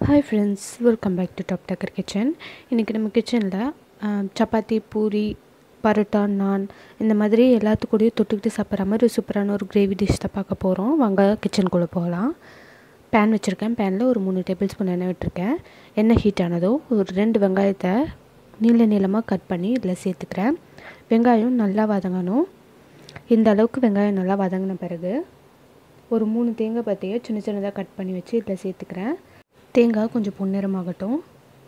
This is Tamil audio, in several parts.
hi friends welcome back to top Takkar kitchen இன்றைக்கி நம்ம கிச்சனில் சப்பாத்தி பூரி பரோட்டா நான் இந்த மாதிரி எல்லாத்துக்கூடயும் தொட்டுக்கிட்டு சாப்பிட்ற மாதிரி ஒரு சூப்பரான ஒரு கிரேவி டிஷ் தான் பார்க்க போகிறோம் வாங்க கிச்சனுக்குள்ளே போகலாம் பேன் வச்சுருக்கேன் பேனில் ஒரு மூணு டேபிள் ஸ்பூன் எண்ணெய் விட்டுருக்கேன் எண்ணெய் ஹீட் ஆனதும் ஒரு ரெண்டு வெங்காயத்தை நீள நீளமாக கட் பண்ணி இதில் சேர்த்துக்கிறேன் வெங்காயம் நல்லா வதங்கணும் இந்த அளவுக்கு வெங்காயம் நல்லா வதங்கின பிறகு ஒரு மூணு தேங்காய் பத்தையை சின்ன சின்னதாக கட் பண்ணி வச்சு இதில் சேர்த்துக்கிறேன் தேங்காய் கொஞ்சம் பொன்னிறமாகட்டும்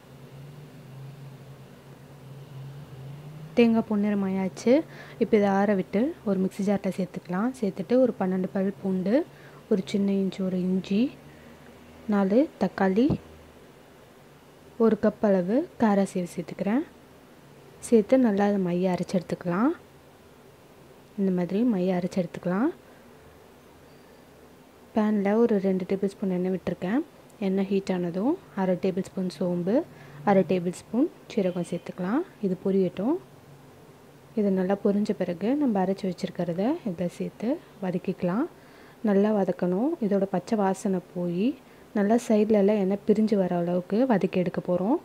தேங்காய் பொன்னிறமாயாச்சு இப்போ இதை ஆற விட்டு ஒரு மிக்ஸி ஜார்ட்டை சேர்த்துக்கலாம் சேர்த்துட்டு ஒரு பன்னெண்டு பல் பூண்டு ஒரு சின்ன இன்ச்சு ஒரு இஞ்சி நாலு தக்காளி ஒரு கப் அளவு கார சேவு சேர்த்துக்கிறேன் சேர்த்து நல்லா அதை மைய அரைச்சி எடுத்துக்கலாம் இந்த மாதிரி மைய அரைச்சி எடுத்துக்கலாம் பேனில் ஒரு ரெண்டு டேபிள் ஸ்பூன் எண்ணெய் விட்டுருக்கேன் எண்ணெய் ஹீட் ஆனதும் அரை டேபிள் ஸ்பூன் சோம்பு அரை டேபிள் ஸ்பூன் சீரகம் சேர்த்துக்கலாம் இது பொரியட்டும் இது நல்லா பொரிஞ்ச பிறகு நம்ம அரைச்சி வச்சுருக்கிறத இதில் சேர்த்து வதக்கிக்கலாம் நல்லா வதக்கணும் இதோட பச்சை வாசனை போய் நல்லா சைட்லலாம் எண்ணெய் பிரிஞ்சு வர அளவுக்கு வதக்கி எடுக்க போகிறோம்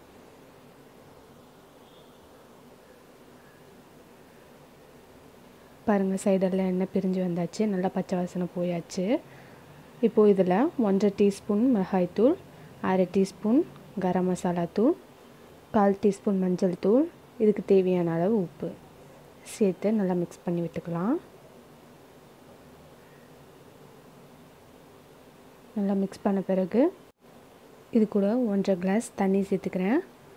பாருங்கள் சைடெல்லாம் எண்ணெய் பிரிஞ்சு வந்தாச்சு நல்லா பச்சை வாசனை போயாச்சு இப்போது இதில் ஒன்றரை டீஸ்பூன் மிளகாய்த்தூள் அரை டீஸ்பூன் கரம் மசாலா தூள் கால் டீஸ்பூன் மஞ்சள் தூள் இதுக்கு தேவையான அளவு உப்பு சேர்த்து நல்லா மிக்ஸ் பண்ணி விட்டுக்கலாம் நல்லா மிக்ஸ் பண்ண பிறகு இது கூட ஒன்றரை கிளாஸ் தண்ணி சேர்த்துக்கிறேன்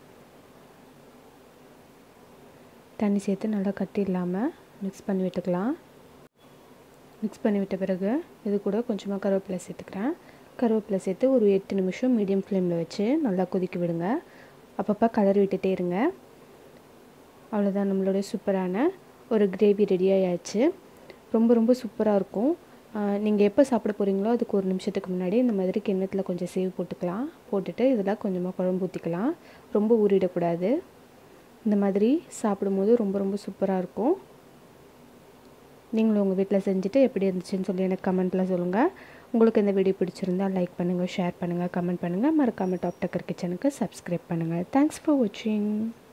தண்ணி சேர்த்து நல்லா கட்டி இல்லாமல் மிக்ஸ் பண்ணி விட்டுக்கலாம் மிக்ஸ் பண்ணி விட்ட பிறகு இது கூட கொஞ்சமாக கருவேப்பிலை சேர்த்துக்கிறேன் கருவேப்பிலை சேர்த்து ஒரு எட்டு நிமிஷம் மீடியம் ஃப்ளேமில் வச்சு நல்லா கொதிக்க விடுங்க அப்பப்போ கலர் விட்டுட்டே இருங்க அவ்வளோதான் நம்மளுடைய சூப்பரான ஒரு கிரேவி ரெடி ஆயாச்சு ரொம்ப ரொம்ப சூப்பராக இருக்கும் நீங்கள் எப்போ சாப்பிட போகிறீங்களோ அதுக்கு ஒரு நிமிஷத்துக்கு முன்னாடி இந்த மாதிரி கிண்ணத்தில் கொஞ்சம் சேவ் போட்டுக்கலாம் போட்டுட்டு இதில் கொஞ்சமாக குழம்பு ஊற்றிக்கலாம் ரொம்ப ஊறிடக்கூடாது இந்த மாதிரி சாப்பிடும்போது ரொம்ப ரொம்ப சூப்பராக இருக்கும் நீங்களும் உங்கள் வீட்டில் செஞ்சுட்டு எப்படி இருந்துச்சுன்னு சொல்லி எனக்கு கமெண்ட்டில் சொல்லுங்கள் உங்களுக்கு இந்த வீடியோ பிடிச்சிருந்தால் லைக் பண்ணுங்கள் ஷேர் பண்ணுங்கள் கமெண்ட் பண்ணுங்கள் மறக்காமல் டாப் டக்கர் கிச்சனுக்கு சப்ஸ்கிரைப் பண்ணுங்கள் தேங்க்ஸ் ஃபார் வாட்சிங்